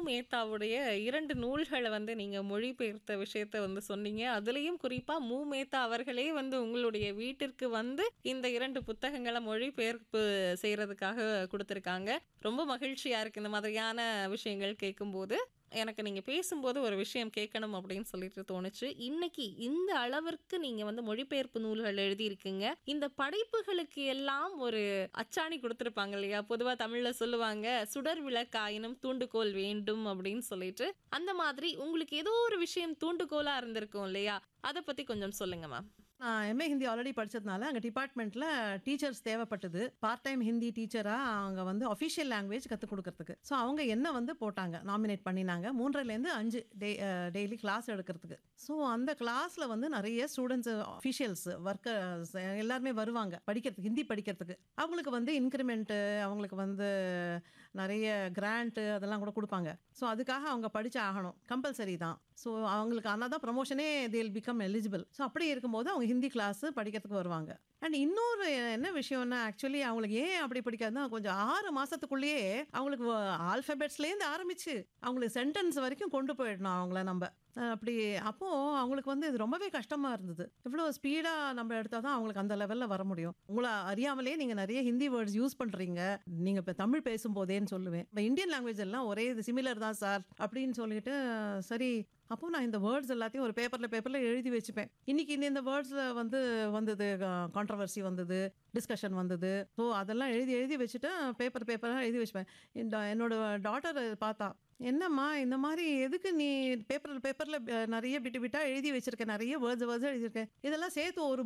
மேத்தாவுடைய 2 நூல்கள வந்து நீங்க மொழிபெயர்த்த விஷயத்த வந்து சொன்னீங்க. அதுலயும் குறிப்பா மு. மேத்தா அவர்களே வந்து உங்களுடைய வீட்டிற்கு வந்து இந்த 2 புத்தகங்கள மொழிபெயர்ப்பு செய்றதுக்காக குடுத்திருக்காங்க. ரொம்ப மகிழ்ச்சியா இருக்கு இந்த மாதிரியான விஷயங்கள் கேட்கும்போது. எனக்கு நீங்க பேசும்போது ஒரு விஷயம் கேட்கணும் அப்படின்னு சொல்லிட்டு தோணுச்சு. இன்னைக்கு இந்த அளவிற்கு நீங்க வந்து மொழிபெயர்ப்பு நூல்கள் எழுதியிருக்கீங்க. இந்த படைப்புகளுக்கு எல்லாம் ஒரு அச்சாணி குடுத்திருப்பாங்க இல்லையா? பொதுவா தமிழ்ல சொல்லுவாங்க, "சுடர் விளக்காயினும் தூண்டுகோல் வேண்டும்" அப்படின்னு சொல்லிட்டு. அந்த மாதிரி உங்களுக்கு ஏதோ ஒரு விஷயம் தூண்டுகோலா இருந்திருக்கும் இல்லையா? அத பத்தி கொஞ்சம் சொல்லுங்க மேம். நான் எம்.ஏ ஹிந்தி ஆல்ரெடி படிச்சதுனால, அங்க டிபார்ட்மெண்ட்ல டீச்சர்ஸ் தேவைப்பட்டது. பார்ட் டைம் ஹிந்தி டீச்சரா அங்க வந்து அஃபிஷியல் லாங்குவேஜ் கத்துக் குடுக்கறதுக்கு. ஸோ அவங்க என்ன வந்து போட்டாங்க. நாமினேட் பண்ணினாங்க. 3:30லேருந்து 5 டெ அ டெய்லி கிளாஸ் எடுக்கிறதுக்கு. ஸோ அந்த கிளாஸ்ல வந்து நெறைய ஸ்டூடண்ட்ஸ் அஃபிஷியல்ஸ், ஒர்க்கர்ஸ் எல்லாருமே வருவாங்க படிக்கிறதுக்கு, ஹிந்தி படிக்கிறதுக்கு. அவங்களுக்கு வந்து இன்கிரிமெண்ட், அவங்களுக்கு வந்து நெறைய கிராண்ட் அதெல்லாம் கூட குடுப்பாங்க. ஸோ அதுக்காக அவங்க படிச்சு ஆகணும். கம்பல்சரி தான். ஸோ அவங்களுக்கு ஆனா தான் ப்ரமோஷனே they will become eligible. So அப்படி இருக்கும்போது அவங்க ஹிந்தி கிளாஸ் படிக்கிறதுக்கு வருவாங்க. அண்ட் இன்னொரு என்ன விஷயம்னா, ஆக்சுவலி அவங்களுக்கு ஏன் அப்படி பிடிக்காதுன்னா, கொஞ்சம் 6 மாசத்துக்குள்ளேயே அவங்களுக்கு ஆல்ஃபபெட்ஸ்லேருந்து ஆரம்பிச்சு, அவங்களுக்கு சென்டென்ஸ் வரைக்கும் கொண்டு போயிடணும் அவங்கள நம்ப. அ அப்படி அப்போ அவங்களுக்கு வந்து இது ரொம்பவே கஷ்டமா இருந்தது. இவ்ளோ ஸ்பீடா நம்ம எடுத்தா தான் அவங்களுக்கு அந்த லெவல்ல வர முடியும். உங்கள அறியாமலே நீங்க நெறைய ஹிந்தி வேர்ட்ஸ் யூஸ் பண்றீங்க. நீங்க இப்ப தமிழ் பேசும்போதேன்னு சொல்லுவேன். இப்ப இந்தியன் லாங்குவேஜ் எல்லாம் ஒரே இது சிமிலர் தான் சார் அப்படின்னு சொல்லிட்டு, சரி அப்போ நான் இந்த வேர்ட்ஸ் எல்லாத்தையும் ஒரு பேப்பர்ல பேப்பர்ல எழுதி வச்சுப்பேன். இன்னைக்கு இந்த இந்த வேர்ட்ஸ்ல வந்து வந்தது கான்ட்ரோவர்சி வந்தது, டிஸ்கஷன் வந்தது. ஸோ அதெல்லாம் எழுதி எழுதி வச்சுட்டு பேப்பர் பேப்பரா எழுதி வச்சுப்பேன். இந்த என்னோட டாட்டர் பார்த்தா. "என்னம்மா இந்த மாரி எதுக்கு நீ பேப்பர் பேப்பர்ல நெறைய பிட்டு பிட்டா எழுதி வச்சிருக்க. நெறைய வேர்ட்ஸ் வேர்ட்ஸா எழுதியிருக்க. இதெல்லாம் சேர்த்து ஒரு